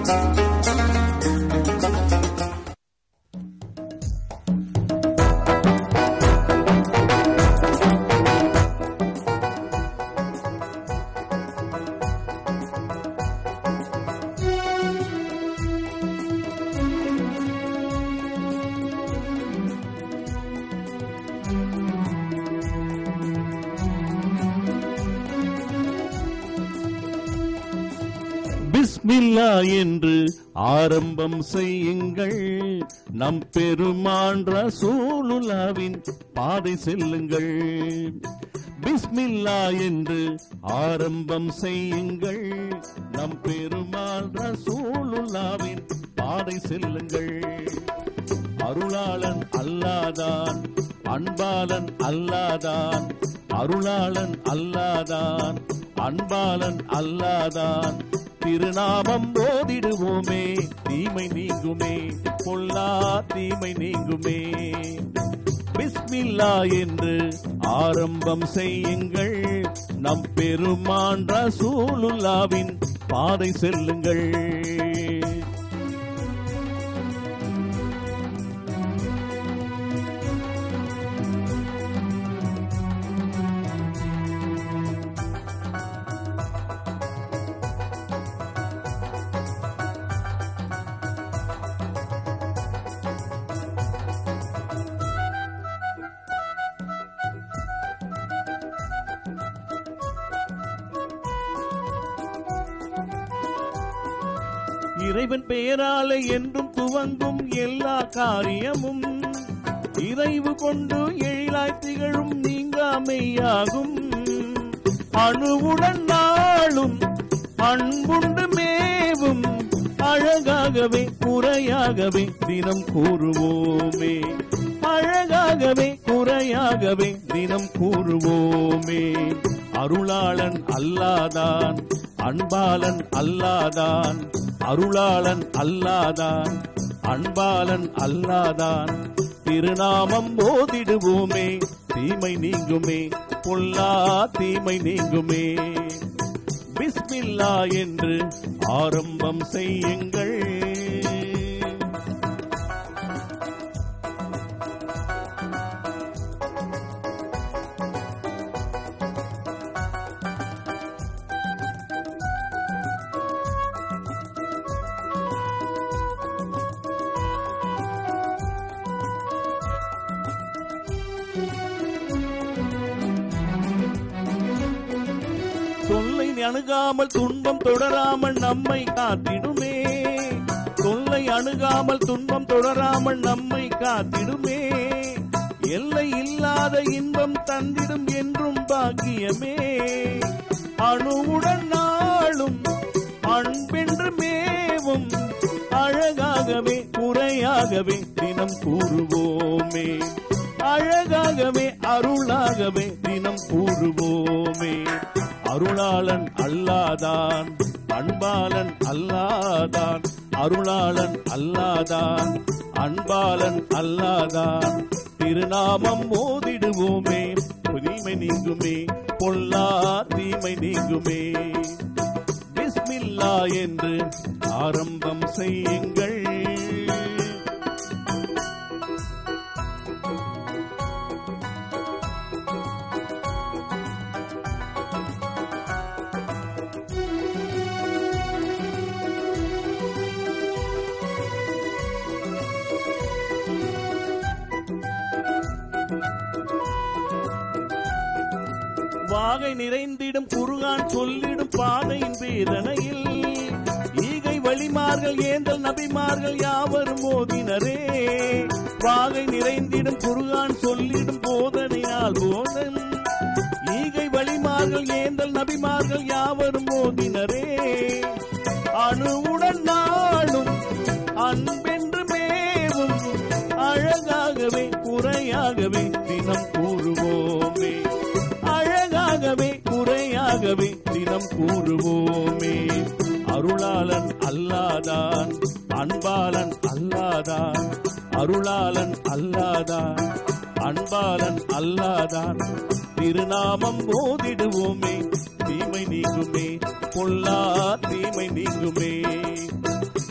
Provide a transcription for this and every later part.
பிஸ்மில்லா என்று ஆரம்பம் செய்யுங்கள் நம் பெருமான் ரசூலுல்லாவின் பாதை செல்லுங்கள் பிஸ்மில்லா என்று ஆரம்பம் செய்யுங்கள் நம் பெருமான் ரசூலுல்லாவின் பாதை செல்லுங்கள் அருளாளன் அல்லாதான் அன்பாளன் அல்லாதான் அருளாளன் அல்லாதான் அன்பாளன் அல்லாதான் திருநாமம் போதிடுவோமே தீமை நீங்குமே பொல்லா தீமை நீங்குமே பிஸ்மில்லா என்று ஆரம்பம் செய்யுங்கள் நம் பெருமான் ரசூலுல்லாவின் பாதை செல்லுங்கள் இறைவன் பெயராலே என்றும் துவங்கும் எல்லா காரியமும் இறைவு கொண்டு எழிலாய் திகழும் நீங்காமையாகும் அணுவுடன் நாளும் அன்புண்டு மேவும் அழகாகவே குறையாகவே தினம் கூறுவோமே அழகாகவே குறையாகவே தினம் கூறுவோமே அருளாளன் அல்லாதான் அன்பாளன் அல்லாதான் அருளாளன் அல்லாதான் அன்பாளன் அல்லாதான் திருநாமம் போதிடுவோமே தீமை நீங்குமே பொல்லா தீமை நீங்குமே பிஸ்மில்லா என்று ஆரம்பம் செய்யுங்கள் தொல்லை அணுகாமல் துன்பம் தொடராமல் நம்மை காத்திடுமே தொல்லை அணுகாமல் துன்பம் தொடராமல் நம்மை காத்திடுமே எல்லை இல்லாத இன்பம் தந்திடும் என்றும் பாக்கியமே அணுவுடன் நாளும் அன்பென்று மேவும் அழகாகவே குறையாகவே தினம் கூறுவோமே அழகாகவே அருளாகவே தினம் கூறுவோமே அருளாளன் அல்லாதான் அன்பாளன் அல்லாதான் அருளாளன் அல்லாதான் அன்பாளன் அல்லாதான் திருநாமம் மோதிடுவோமே தீமை நீங்குமே பொல்லா தீமை நீங்குமே பிஸ்மில்லா என்று ஆரம்பம் செய்யுங்கள் வாகை நிறைந்திடும் குருகான் சொல்லிடும் பாதையின் வேதனையில் ஈகை வழிமார்கள் ஏந்தல் நபிமார்கள் யாவரும் மோதினரே வாகை நிறைந்திடும் குருகான் சொல்லிடும் போதனையால் போதன் ஈகை வழிமார்கள் ஏந்தல் நபிமார்கள் யாவரும் மோதினரே அணுவுடன் நாளும் அன்பென்று மேவும் அழகாகவே குறையாகவே தினம் கூறுவோமே அழகாகவே குறையாகவே தினம் கூறுவோமே அருளாளன் அல்லாதான் அன்பாளன் அல்லாதான் அருளாளன் அல்லாதான் அன்பாளன் அல்லாதான் திருநாமம் போதிடுவோமே தீமை நீங்குமே பொல்லா தீமை நீங்குமே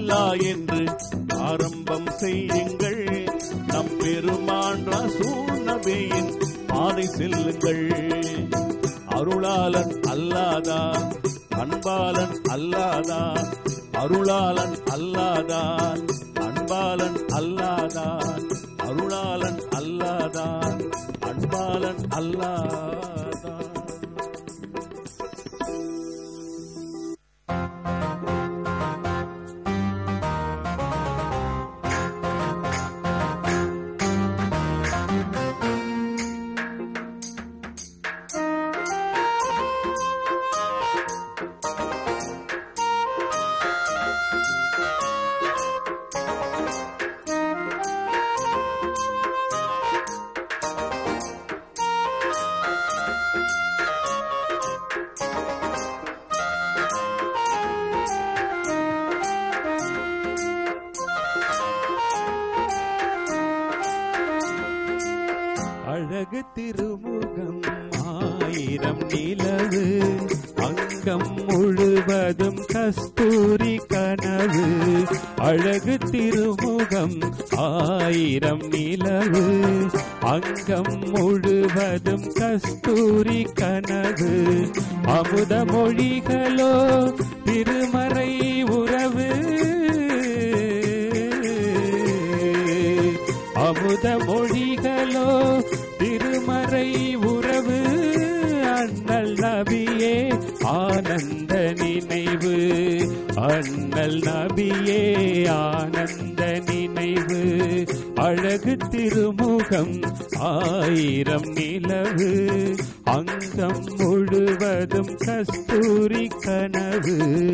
அல்லா என்று ஆரம்பம் செய்யுங்கள் நம் பெருமான் ரசூல் நபியின் பாதை செல்லுங்கள் அருளாளன் அல்லாதான் அன்பாளன் அல்லாதான் அருளாளன் அல்லாதான் அன்பாளன் அல்லாதான் அருளாளன் அல்லாதான் அன்பாளன் அல்லாதான் அழகு திருமுகம் ஆயிரம் நிலவு அங்கம் முழுவதும் கஸ்தூரி கனவு அழகு திருமுகம் ஆயிரம் நிலவு அங்கம் முழுவதும் கஸ்தூரி கனவு அமுத மொழிகளோ திருமறை உறவு அமுத மொழிகளோ திருமறை உறவு அண்ணல் நபியே ஆனந்த நினைவு அண்ணல் நபியே ஆனந்த நினைவு அழகு திருமுகம் ஆயிரம் நிலவு அங்கம் முழுவதும் கஸ்தூரி கனவு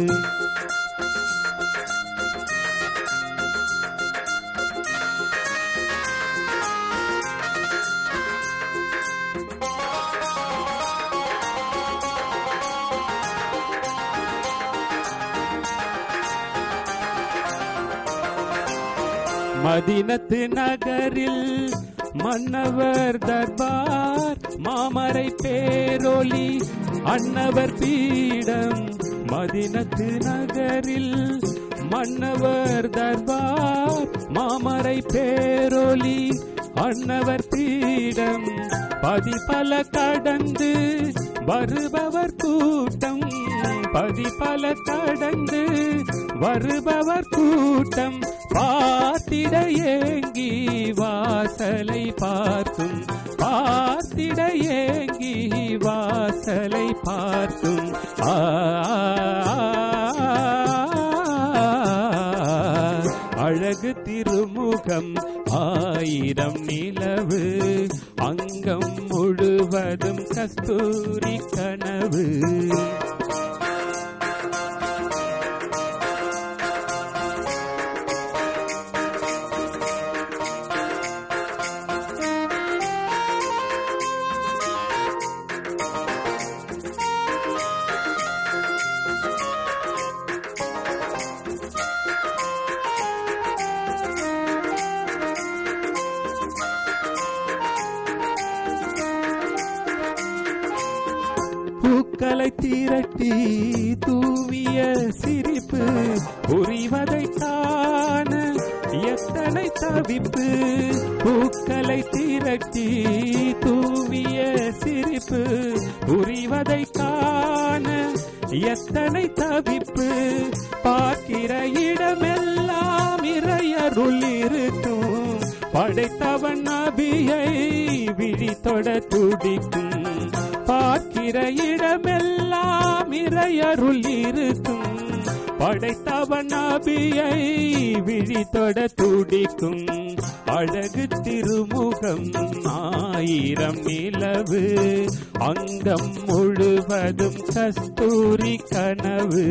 மதினத்து நகரில் மன்னவர் தர்பார் மாமரை பேரொலி அன்னவர் பீடம் மதினத்து நகரில் மன்னவர் தர்பார் மாமரை பேரொலி அன்னவர் பீடம் பதிபல கடந்து வருபவர் கூட்டம் பதிபல கடந்து வருபவர் கூட்டம் பார்த்திட ஏங்கி வாசலை பார்க்கும் பார்த்திட ஏங்கி வாசலை பார்க்கும் ஆ அழகு திருமுகம் ஆயிரம் நிலவு அங்கம் முழுவதும் கஸ்தூரி கனவு பூக்களை திரட்டி தூவிய சிரிப்பு புரிவதை காண எத்தனை தவிப்பு பூக்களை திரட்டி தூவிய சிரிப்பு புரிவதை காண எத்தனை தவிப்பு பார்க்கிற இடமெல்லாம் இறையருள் இருக்கும் படைத்தவன் நபியை விழித்தொட துடிக்கும் பார்க்கிற இடமெல்லாம் இறையருள் இருக்கும் படைத்தவன் நபியை விழித்தொட துடிக்கும் அழகு திருமுகம் ஆயிரம் நிலவு அங்கம் முழுவதும் கஸ்தூரி கனவு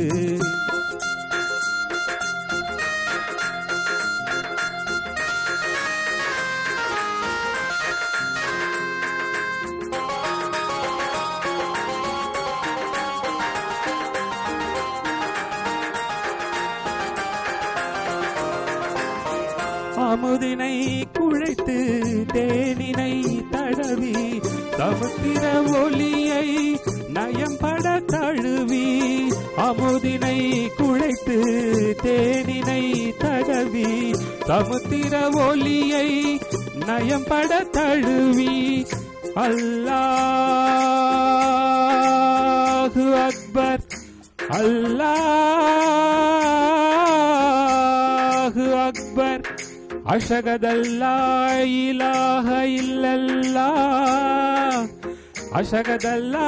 அமுதினை குழைத்து தேனினை தடவி சமுத்திர ஒளியை நயம்பட தழுவி அமுதினை குழைத்து தேனினை தடவி சமுத்திர ஒலியை நயம்பட தழுவி அல்லாஹு அக்பர் அல்லாஹு அக்பர் அஷகதல்லா இலாஹ இல்லல்லாஹ் அஷகதல்லா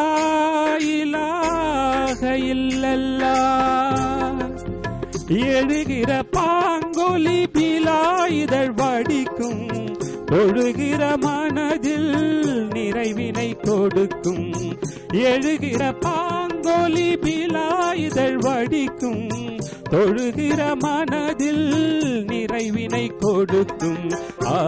இலாஹ இல்லல்லாஹ் எழுகிற பாங்கொலி பிலாயுதழ் வடிக்கும் தொழுகிற மனதில் நிறைவினை கொடுக்கும் எழுகிற பாங்கொலி பிலாயுதழ் வடிக்கும் தொழுகிற மனதில் நிறைவினை கொடுக்கும் ஆ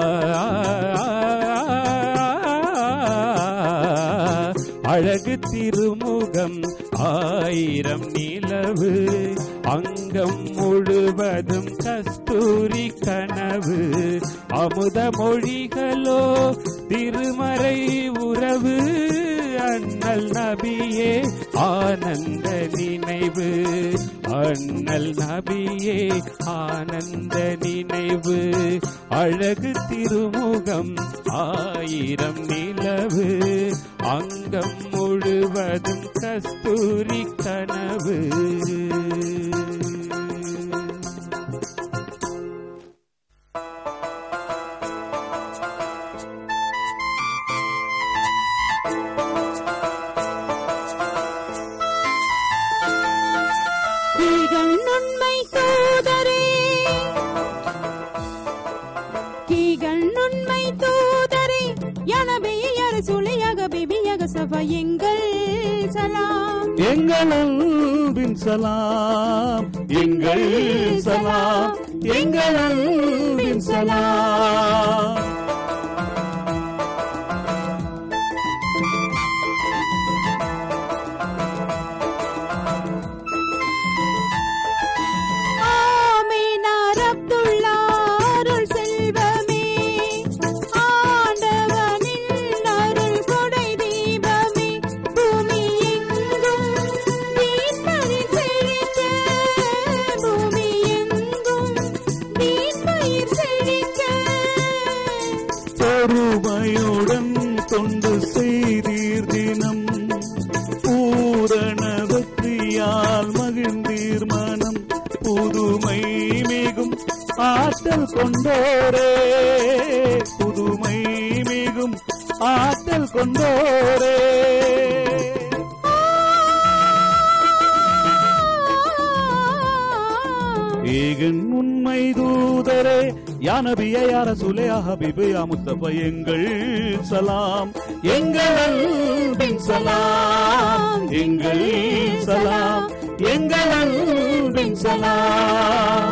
அழகு திருமுகம் ஆயிரம் நிலவு அங்கம் முழுவதும் கஸ்தூரி கனவு அமுத மொழிகளோ திருமறை உறவு அண்ணல் நபியே ஆனந்த நினைவு அண்ணல் நபியே ஆனந்த நினைவு அழகு திருமுகம் ஆயிரம் நிலவு அங்கம் முழுவதும் கஸ்தூரி கனவு கீகன் உண்மை தூதரே கீகன் உண்மை தூதரே யனபியர் சுளியக பிபியக சப எங்கள் சலாம் எங்கள் அன்பின் சலாம் எங்கள் சலாம் எங்கள் அன்பின் சலாம் ஆமீனார் அப்துல்லா அருள் செல்வமே ஆண்டவனின் அருள் கொடை தீபமே பூமி எங்கும் தீப்பயிர் செழிக்க பூமி எங்கும் தீப்பயிர் செழிக்க பொறுமையுடன் தொண்டு செய்தீர் தினம் பூரண வெற்றியால் மகிழ்ந்தீர் மனம் புதுமை மிகும் ஆற்றல் கொண்டோரே புதுமை மிகும் ஆற்றல் கொண்டோரே ஏகன் உண்மை தூதரே யானபிய யார சுலையா ஹபீபு யா முஸ்தபா எங்கள் சலாம் எங்கள் அன்பின் சலாம் எங்கள் சலாம் எங்கள் அன்பின் சலாம்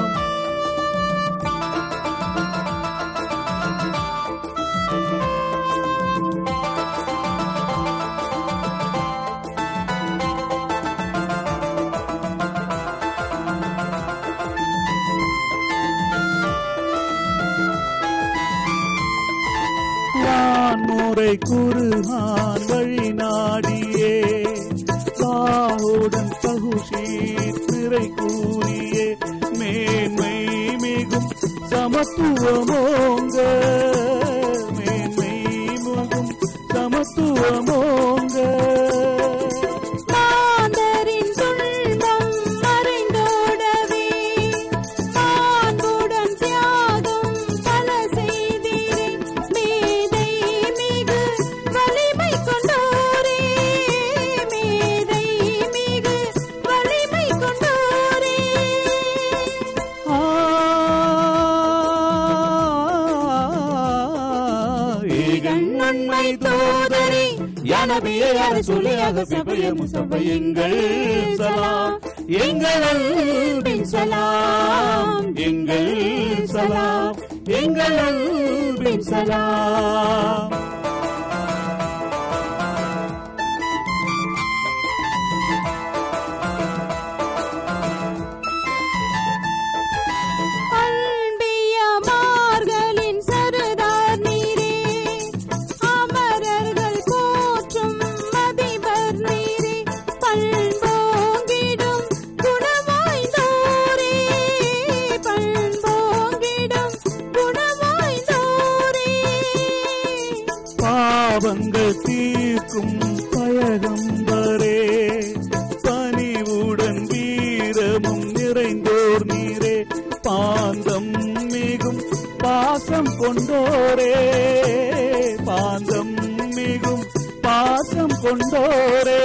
வான்முறை குருகான் வழி நாடியே பாவுடன் பகுஷீர் திரை கூறியே மேன்மை மிகும் சமத்துவமோங்க மேன்மை மிகும் சமத்துவமோங்க மாந்தரின் துன்பம் மறைந்தோடவே மாண்புடன் தியாகம் பல செய்தீரே மேதை மிகு வலிமை கொண்டோரே மேதை மிகு வலிமை கொண்டோரே ஏகன் நன்மை தோதரே யானபியே யார சொல்லியாக பிபய முசப எங்கள் சலாம் எங்கள் அன்பின் சலாம் எங்கள் சலாம் எங்கள் அன்பின் சலாம் அன்பியமார்களின் சரதார் நீரே அமரர்கள் போற்றும் மதிவர் நீரே நிறைந்தோர் நீரே பாந்தம் மிகும் பாசம் கொண்டோரே பாந்தம் மிகும் பாசம் கொண்டோரே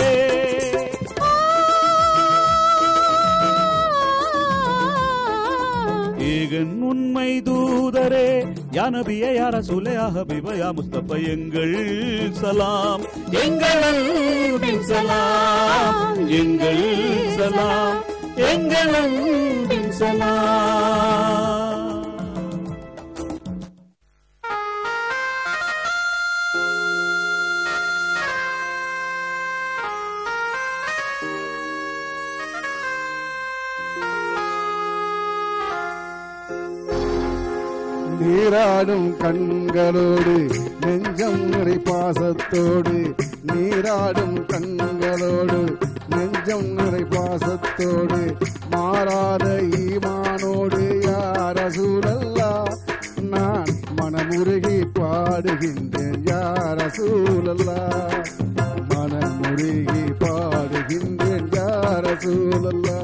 ஏகன் உண்மை தூதரே யானபிய யார சுலையாக பிபயா முஸ்தப எங்கள் சலாம் எங்கள் அன்பின் சலாம் எங்கள் சலாம் எங்கள் அன்பின் சலாம் நீராடும் கண்களோடு நெஞ்சம் நிறை பாசத்தோடு நீராடும் கண்களோடு நெஞ்சம் நிறை பாசத்தோடு மாறாத ஈமானோடு யார சூழல்லா நான் மனமுருகி பாடுகின்றேன் யார சூழல்லா மனமுருகி பாடுகின்றேன் யார சூழல்லா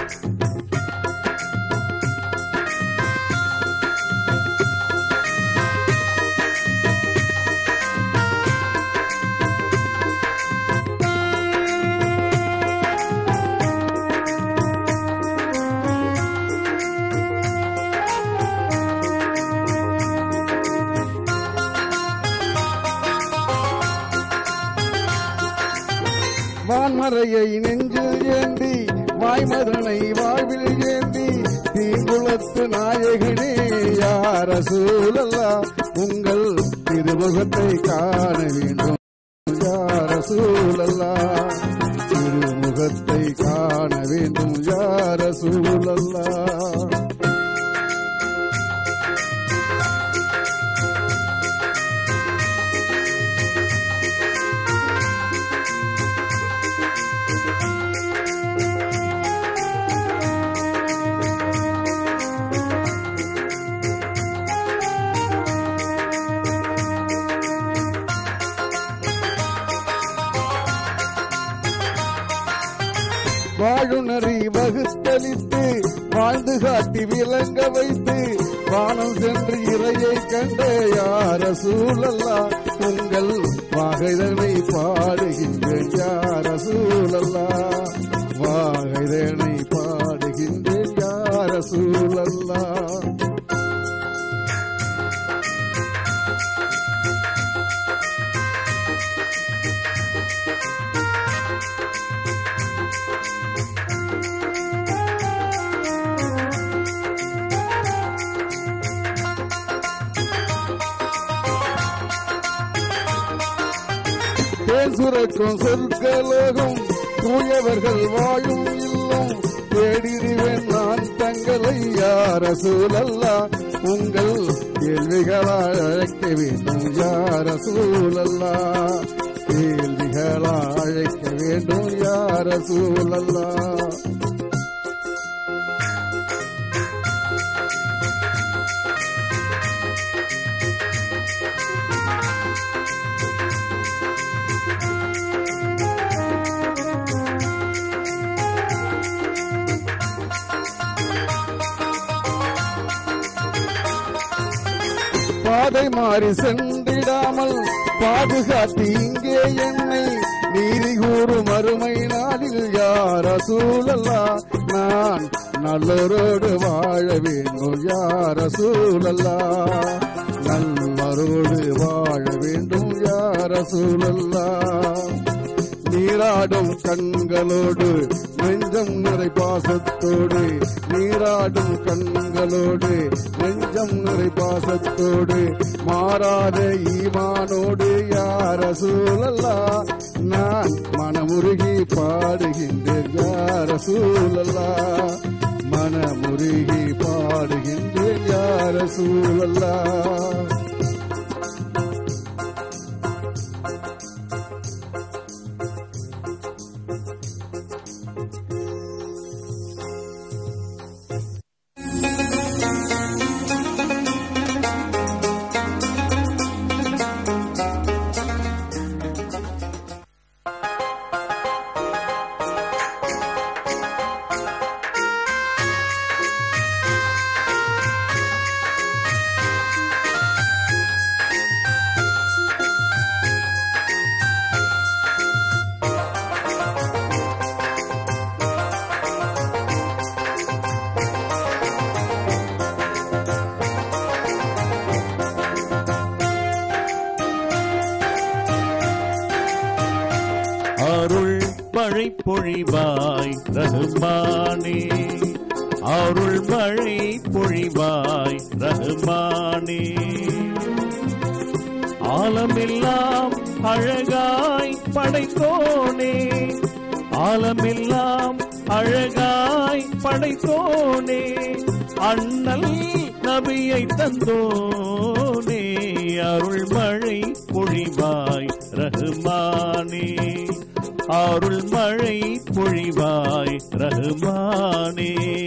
வான்மறையை நெஞ்சில் ஏந்தி வாய்மதனை வாழ்வில் ஏந்தி தீங்குளத்து நாயகனே யார சூழல்லா உங்கள் திருமுகத்தை காண வேண்டும் யார சூழல்லா திருமுகத்தை காண வேண்டும் யார சூழல்லா வாழுநரை வகுத்தளித்து வாழ்ந்து காட்டி விளங்க வைத்து வானம் சென்று இறையை கண்ட யார சூழல்லா உங்கள் வாகைதனை பாடுகின்றேன் யார சூழல்லா வாகைதனை பாடுகின்றேன் யார சூழல்லா தேன் சுரக்கும் சொற்கலோகம் தூயவர்கள் வாழும் இல்லம் தேடிடுவேன் நான் தங்களை யார சூழல்லா உங்கள் கேள்விகளால் அழைக்க வேண்டும் யார சூழல்லா கேள்விகளால் அழைக்க வேண்டும் யார சூழல்லா பாதை மாறி சென்றிடாமல் பாதுகாத்து இங்கே என்னை நீதி கூறும் அருமை நாளில் யார சூழல்லா நான் நல்லோரோடு வாழ வேண்டும் யார சூழல்லா நல்லரோடு வாழ வேண்டும் யார சூழல்லா நீராடும் கண்களோடு நெஞ்சம் நிறை பாசத்தோடு நீராடும் கண்களோடு நெஞ்சம் நிறை பாசத்தோடு மாறாத ஈமானோடு யார சூழல்லா நான் மனமுருகி பாடுகின்றேன் யார சூழல்லா மனமுருகி பாடுகின்றேன் யார சூழல்லா பொழிவாய் ரஹ்மானே அருள் மழை பொழிவாய் ரஹ்மானே ஆலமெல்லாம் அழகாய் படைத்தோனே ஆலமெல்லாம் அழகாய் படைத்தோனே அண்ணல் நபியை தந்தோனே அருள் மழை பொழிவாய் ரஹ்மானே அருள் மழை பொழிவாய் ரஹ்மானே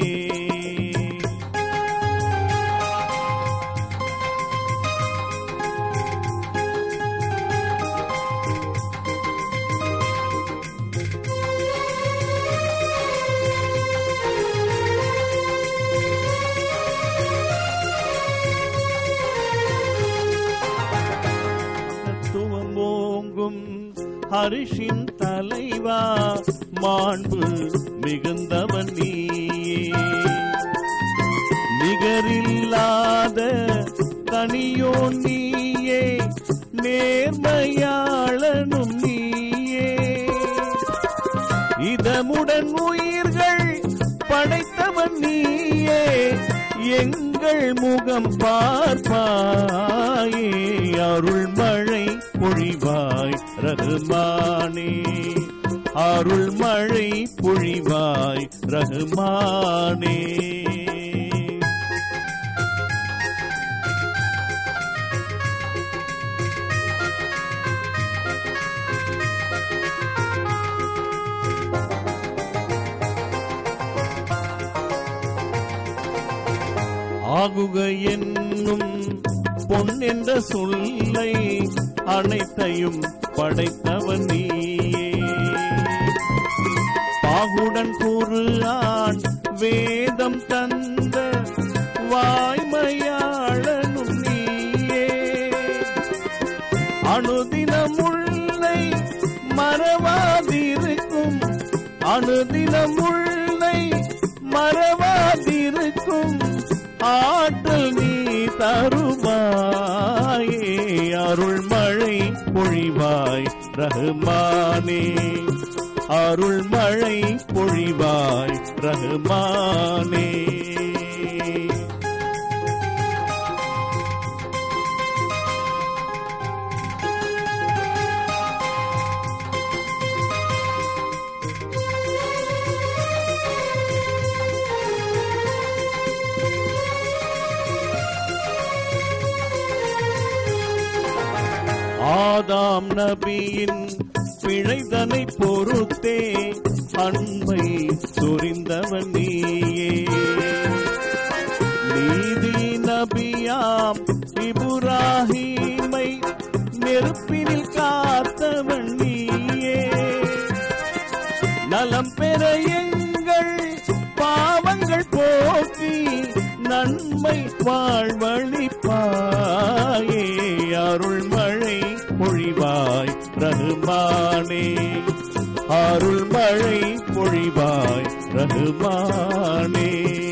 தத்துவம் ஓங்கும் ஹரிஷின் தலைவா மாண்பு மிகுந்தவன் நீயே நிகரில்லாத தனியோ நீயே நேர்மையாளனும் நீயே இதமுடன் உயிர்கள் படைத்தவன் நீயே எங்கள் முகம் பார்ப்பாயே அருள் மழை பொழிவாய் ரகுமானே அருள் மழை பொழிவாய் ரகுமானே ஆகுக என்னும் பொன் என்ற சொல்லை அனைத்தையும் படைத்தவன் நீயே பாகுடன் கூறுஆன் வேதம் தந்த வாய்மையாளனும் நீயே அனுதினம் உள்ளை மறவாதிருக்கும் அனுதினம் உள்ளை மறவாதிருக்கும் ஆற்றல் நீ தருவாயே அருள் மழை பொழிவாய் ரஹ்மானே அருள் மழை பொழிவாய் ரஹ்மானே ஆதாம் நபியின் பிழைதனை பொறுத்தே அன்பை சொரிந்தவன் நீயே நீதி நபியாம் இபுராஹீமை நெருப்பினில் காத்தவன் நீயே நலம் பெற எங்கள் பாவங்கள் போக்கி நன்மை வாழ்வழிப்பாயே அருள் மழை பொழிவாய் ரகுமானே அருள் மழை பொழிவாய் ரகுமானே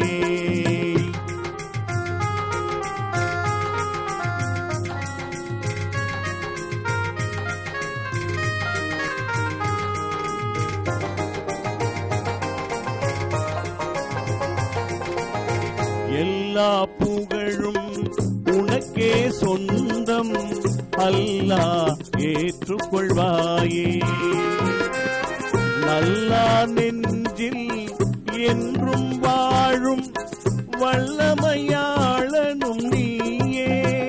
எல்லா புகழும் உனக்கே சொந்தம் அல்லா ஏற்றுக்கொள்வாயே நல்லா நெஞ்சில் என்றும் வாழும் வல்லமையாளனும் நீயே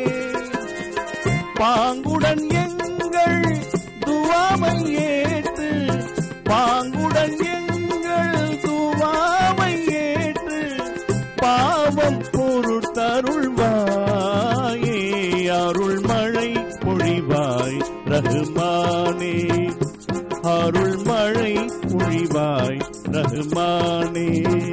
பாங்குடன் எங்கள் துவாமை ஏற்று பாங்குடன் எங்கள் துவாமை ஏற்று பாவம் பொருட்டருள்வாயே அருள் மழை பொழிவாய் ரகுமானே அருள் மழை பொழிவாய் ரகுமானே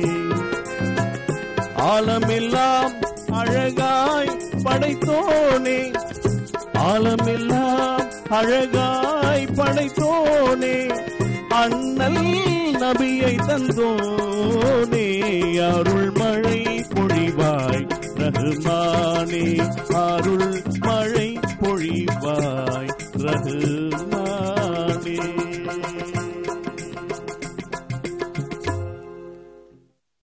ஆலமெல்லாம் அழகாய் படைத்தோனே ஆலமெல்லாம் அழகாய் படைத்தோனே அண்ணல் நபியை தந்தோனே அருள் மழை பொழிவாய் ரகுமானே அருள் மழை